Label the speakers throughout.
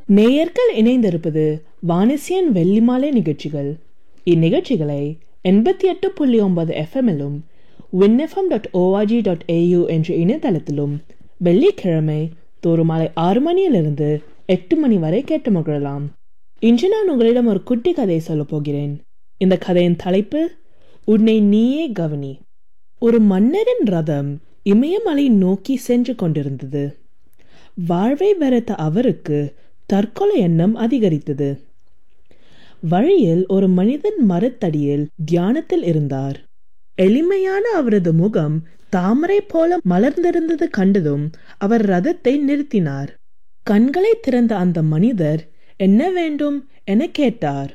Speaker 1: நேயர்கள் இணைந்திருப்பது வானிசியன் வெள்ளிமாலை நிகழ்ச்சிகள் இந்நிகழ்ச்சிகளை எண்பத்தி எட்டு புள்ளி ஒன்பது எஃப்எம்மிலும் WinFM dot org dot AU என்ற இணையதளத்திலும் வெள்ளிக்கிழமை தோறும் மாலை ஆறு மணியிலிருந்து எட்டு மணி வரை கேட்டு மகிழலாம் இன்று நான் உங்களிடம் ஒரு குட்டி கதையை சொல்லப் போகிறேன் இந்த கதையின் தலைப்பு உன்னை நீயே கவனி ஒரு மன்னரின் ரதம் இமயமலை நோக்கி சென்று கொண்டிருந்தது வாழ்வை வெறுத்த அவருக்கு தற்கொலை எண்ணம் அதிகரித்தது வழியில் ஒரு மனிதன் மரத்தடியில் தியானத்தில் இருந்தார் எளிமையான அவரது முகம் தாமரை போல மலர்ந்திருந்தது கண்டதும் அவர் ரதத்தை நிறுத்தினார் கண்களை திறந்த அந்த மனிதர் என்ன வேண்டும் என கேட்டார்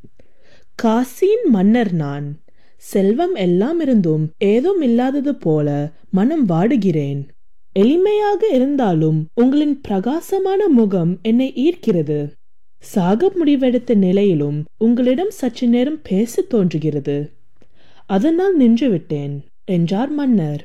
Speaker 1: காசியின் மன்னர் நான் செல்வம் எல்லாம் இருந்தும் ஏதும் இல்லாதது போல மனம் வாடுகிறேன் எளிமையாக இருந்தாலும் உங்களின் பிரகாசமான முகம் என்னை ஈர்க்கிறது சாக முடிவெடுத்த நிலையிலும் உங்களிடம் சற்று நேரம் பேச தோன்றுகிறது அதனால் நின்றுவிட்டேன் என்றார் மன்னர்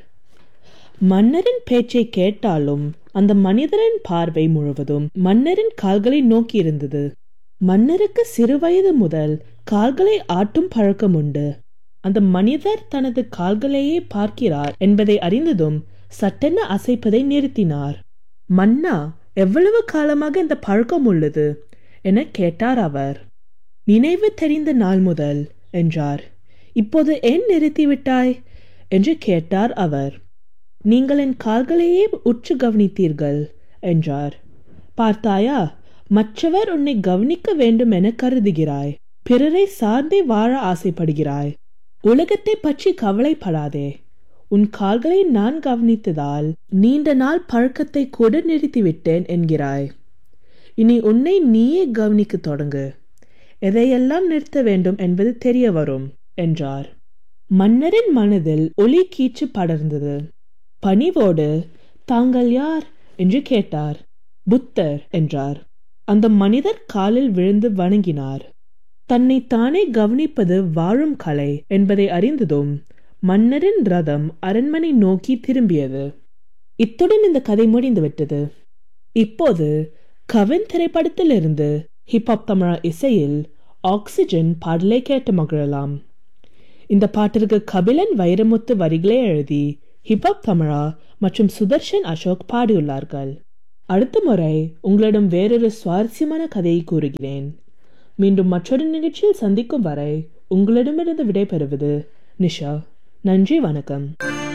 Speaker 1: மன்னரின் பேச்சை கேட்டாலும் அந்த மனிதரின் பார்வை முழுவதும் மன்னரின் கால்களை நோக்கி இருந்தது மன்னருக்கு சிறுவயது முதல் கால்களை ஆட்டும் பழக்கம் உண்டு அந்த மனிதர் தனது கால்களையே பார்க்கிறார் என்பதை அறிந்ததும் சட்டென அசைப்பதை நிறுத்தினார் மன்னா எவ்வளவு காலமாக இந்த பழக்கம் உள்ளது என கேட்டார் அவர் நினைவு தெரிந்த நாள் முதல் என்றார் இப்போது ஏன் நிறுத்திவிட்டாய் என்று கேட்டார் அவர் நீங்கள் என் கால்களையே உற்று கவனித்தீர்கள் என்றார் பார்த்தாயா மற்றவர் உன்னை கவனிக்க வேண்டும் என கருதுகிறாய் பிறரை சார்ந்தே வாழ ஆசைப்படுகிறாய் உலகத்தை பற்றி கவலைப்படாதே உன் கால்களை நான் கவனித்ததால் நீண்ட நாள் பழக்கத்தை கூட நிறுத்திவிட்டேன் என்கிறாய் இனி உன்னை நீயே கவனிக்க தொடங்கு எதையெல்லாம் நிறுத்த வேண்டும் என்பது தெரிய வரும் என்றார் மன்னரின் மனதில் ஒளி கீச்சு படர்ந்தது பணிவோடு தாங்கள் யார் என்று கேட்டார் புத்தர் என்றார் அந்த மனிதர் காலில் விழுந்து வணங்கினார் தன்னை தானே கவனிப்பது வாழும் கலை என்பதை அறிந்ததும் மன்னரின் ரதம் அரண்மனை நோக்கி திரும்பியது இத்துடன் இந்த கதை முடிந்துவிட்டது இப்போது கவின் திரைப்படத்திலிருந்து ஹிப்ஹாப் தமிழா இசையில் ஆக்சிஜன் பாடலை கேட்டு மகிழலாம் இந்த பாட்டிற்கு கபிலன் வைரமுத்து வரிகளை எழுதி ஹிப்ஹாப் தமிழா மற்றும் சுதர்ஷன் அசோக் பாடியுள்ளார்கள் அடுத்த முறை உங்களிடம் வேறொரு சுவாரஸ்யமான கதையை கூறுகிறேன் மீண்டும் மற்றொரு நிகழ்ச்சியில் சந்திக்கும் வரை உங்களிடமிருந்து விடைபெறுவது நிஷா நன்றி வணக்கம்